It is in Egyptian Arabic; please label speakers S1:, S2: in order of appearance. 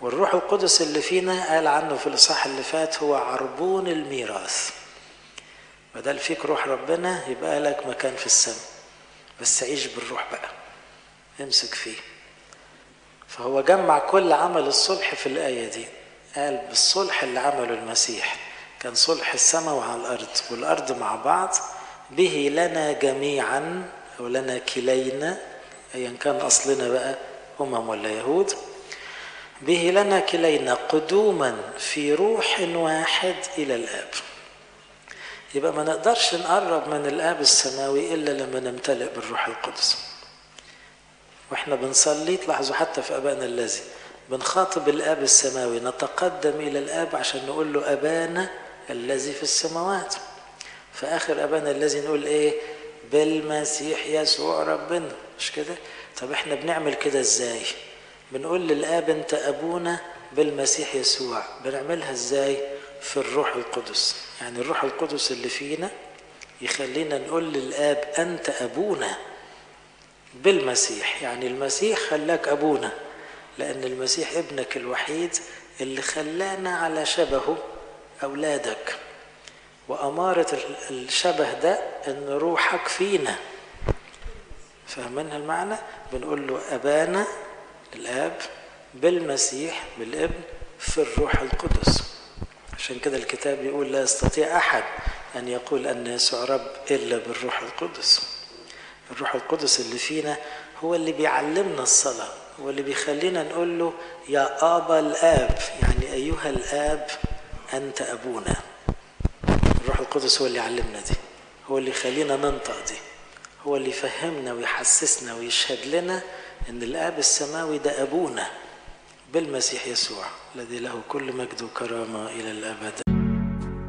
S1: والروح القدس اللي فينا قال عنه في الإصحاح اللي فات هو عربون الميراث بدل فيك روح ربنا يبقى لك مكان في السماء بس عيش بالروح بقى امسك فيه فهو جمع كل عمل الصلح في الآية دي قال بالصلح اللي عمله المسيح كان صلح السماء وعلى الأرض والأرض مع بعض به لنا جميعا أو لنا كلينا أيا كان أصلنا بقى أمم ولا يهود به لنا كلينا قدوما في روح واحد إلى الآب يبقى ما نقدرش نقرب من الآب السماوي إلا لما نمتلئ بالروح القدس واحنا بنصلي تلاحظوا حتى في ابائنا الذي بنخاطب الاب السماوي نتقدم الى الاب عشان نقول له ابانا الذي في السماوات في اخر ابانا الذي نقول ايه بالمسيح يسوع ربنا مش كده طب احنا بنعمل كده ازاي بنقول للاب انت ابونا بالمسيح يسوع بنعملها ازاي في الروح القدس يعني الروح القدس اللي فينا يخلينا نقول للاب انت ابونا بالمسيح يعني المسيح خلاك أبونا لأن المسيح ابنك الوحيد اللي خلانا على شبهه أولادك وأمارة الشبه ده أن روحك فينا فاهمينها المعنى بنقول له أبانا الآب بالمسيح بالابن في الروح القدس عشان كده الكتاب يقول لا يستطيع أحد أن يقول أن يسوع رب إلا بالروح القدس الروح القدس اللي فينا هو اللي بيعلمنا الصلاة هو اللي بيخلينا نقول له يا آبا الآب يعني أيها الآب أنت أبونا الروح القدس هو اللي يعلمنا دي هو اللي يخلينا ننطق دي هو اللي يفهمنا ويحسسنا ويشهد لنا أن الآب السماوي ده أبونا بالمسيح يسوع الذي له كل مجد وكرامة إلى الأبد